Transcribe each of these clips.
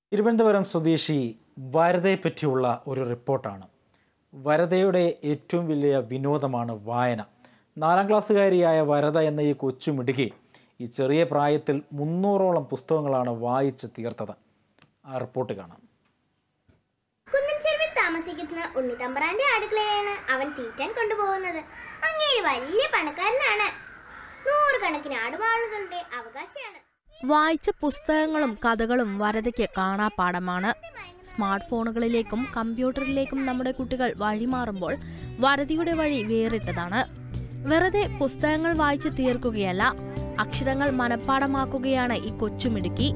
തിരുവനന്തപുരം സ്വദേശി വരതയെ പറ്റിയുള്ള ഒരു റിപ്പോർട്ടാണ് വരതയുടെ ഏറ്റവും വലിയ വിനോദമാണ് വായന നാലാം ക്ലാസ്സുകാരിയായ വരത എന്ന ഈ കൊച്ചു മിടുക്കി ഈ ചെറിയ പ്രായത്തിൽ മുന്നൂറോളം പുസ്തകങ്ങളാണ് വായിച്ച് തീർത്തത് ആ റിപ്പോർട്ട് കാണാം കുന്നൻചെരുവിൽ താമസിക്കുന്ന ഉണ്ണിത്തമ്പ്രാന്റെ അടുക്കളയാണ് അവൻ തീറ്റാൻ കൊണ്ടുപോകുന്നത് അങ്ങേര് വലിയ പണക്കാരനാണ് നൂറുകണക്കിന് ആടുവാളുകളുടെ അവകാശിയാണ് വായിച്ച പുസ്തകങ്ങളും കഥകളും വരതയ്ക്ക് കാണാപ്പാടമാണ് സ്മാർട്ട് ഫോണുകളിലേക്കും കമ്പ്യൂട്ടറിലേക്കും നമ്മുടെ കുട്ടികൾ വഴിമാറുമ്പോൾ വരതിയുടെ വഴി വേറിട്ടതാണ് വെറുതെ പുസ്തകങ്ങൾ വായിച്ചു തീർക്കുകയല്ല അക്ഷരങ്ങൾ മനഃപ്പാടമാക്കുകയാണ് ഈ കൊച്ചുമിടുക്കി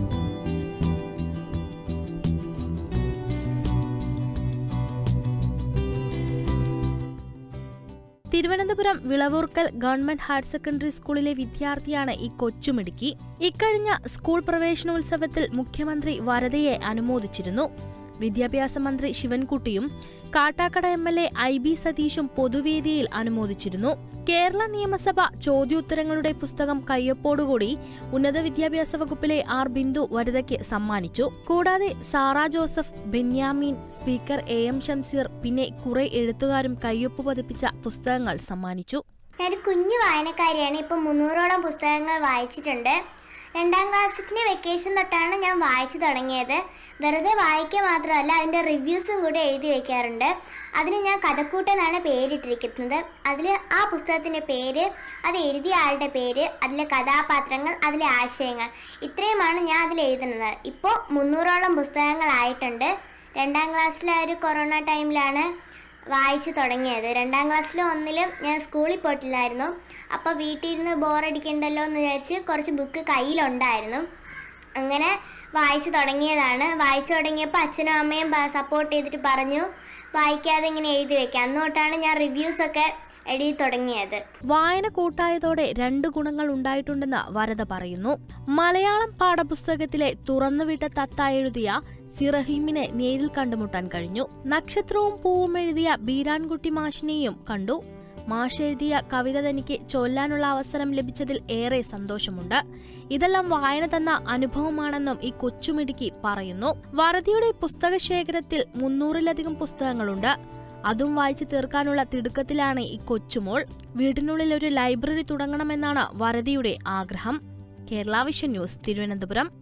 Thiruvananthapuram Vilavoorkal government higher secondary സ്കൂളിലെ വിദ്യാർത്ഥിയാണ് ഈ കൊച്ചുമിടുക്കി ഇക്കഴിഞ്ഞ സ്കൂൾ പ്രവേശനോത്സവത്തിൽ മുഖ്യമന്ത്രി വരദയെ അനുമോദിച്ചിരുന്നു വിദ്യാഭ്യാസ മന്ത്രി ശിവൻകുട്ടിയും Kattakada M L A I B സതീഷും പൊതുവേദിയിൽ അനുമോദിച്ചിരുന്നു കേരള നിയമസഭ ചോദ്യോത്തരങ്ങളുടെ പുസ്തകം കയ്യൊപ്പോടുകൂടി ഉന്നത വിദ്യാഭ്യാസ വകുപ്പിലെ ആർ ബിന്ദു വരദയ്ക്ക് സമ്മാനിച്ചു കൂടാതെ Sara Joseph Benyamin speaker A M Shamseer പിന്നെ കുറെ എഴുത്തുകാരും കയ്യൊപ്പ് പതിപ്പിച്ച പുസ്തകങ്ങൾ സമ്മാനിച്ചു ഞാനൊരു കുഞ്ഞു വായനക്കാരിയാണ് ഇപ്പം മുന്നൂറോളം പുസ്തകങ്ങൾ വായിച്ചിട്ടുണ്ട് രണ്ടാം ക്ലാസ്സിൻ്റെ വെക്കേഷൻ തൊട്ടാണ് ഞാൻ വായിച്ചു തുടങ്ങിയത് വെറുതെ വായിക്കുക മാത്രമല്ല അതിൻ്റെ റിവ്യൂസും കൂടി എഴുതി വയ്ക്കാറുണ്ട് അതിന് ഞാൻ കഥക്കൂട്ടെന്നാണ് പേരിട്ടിരിക്കുന്നത് അതിൽ ആ പുസ്തകത്തിൻ്റെ പേര് അത് എഴുതിയ ആളുടെ പേര് അതിലെ കഥാപാത്രങ്ങൾ അതിലെ ആശയങ്ങൾ ഇത്രയുമാണ് ഞാൻ അതിൽ എഴുതുന്നത് ഇപ്പോൾ മുന്നൂറോളം പുസ്തകങ്ങളായിട്ടുണ്ട് രണ്ടാം ക്ലാസ്സിലെ ഒരു കൊറോണ ടൈമിലാണ് വായിച്ചു തുടങ്ങിയത് രണ്ടാം ക്ലാസ്സിലും ഒന്നിലും ഞാൻ സ്കൂളിൽ പോയിട്ടില്ലായിരുന്നു അപ്പോൾ വീട്ടിൽ ഇരുന്ന് ബോറടിക്കണ്ടല്ലോ എന്ന് വിചാരിച്ച് കുറച്ച് ബുക്ക് കയ്യിലുണ്ടായിരുന്നു അങ്ങനെ വായിച്ചു തുടങ്ങിയതാണ് വായിച്ചു തുടങ്ങിയപ്പോൾ അച്ഛനും അമ്മയും സപ്പോർട്ട് ചെയ്തിട്ട് പറഞ്ഞു വായിക്കാതെ ഇങ്ങനെ എഴുതി വെക്കാം അന്ന് തൊട്ടാണ് ഞാൻ റിവ്യൂസൊക്കെ എഴുതി തുടങ്ങിയത് വായന കൂട്ടായതോടെ രണ്ട് ഗുണങ്ങൾ ഉണ്ടായിട്ടുണ്ടെന്ന് വരദ പറയുന്നു മലയാളം പാഠപുസ്തകത്തിലെ തുറന്നുവിട്ട തത്ത എഴുതിയ സിറഹീമിനെ നേരിൽ കണ്ടുമുട്ടാൻ കഴിഞ്ഞു നക്ഷത്രവും പൂവും എഴുതിയ ബീരാൻകുട്ടി മാഷിനെയും കണ്ടു മാഷ് എഴുതിയ കവിത തനിക്ക് ചൊല്ലാനുള്ള അവസരം ലഭിച്ചതിൽ ഏറെ സന്തോഷമുണ്ട് ഇതെല്ലാം വായന തന്ന അനുഭവമാണെന്നും ഈ കൊച്ചുമിടുക്കി പറയുന്നു വരതിയുടെ പുസ്തക ശേഖരത്തിൽ മുന്നൂറിലധികം പുസ്തകങ്ങളുണ്ട് അതും വായിച്ചു തീർക്കാനുള്ള തിടുക്കത്തിലാണ് ഈ കൊച്ചുമോൾ വീട്ടിനുള്ളിൽ ഒരു ലൈബ്രറി തുടങ്ങണമെന്നാണ് വരതിയുടെ ആഗ്രഹം കേരള വിഷൻ ന്യൂസ് തിരുവനന്തപുരം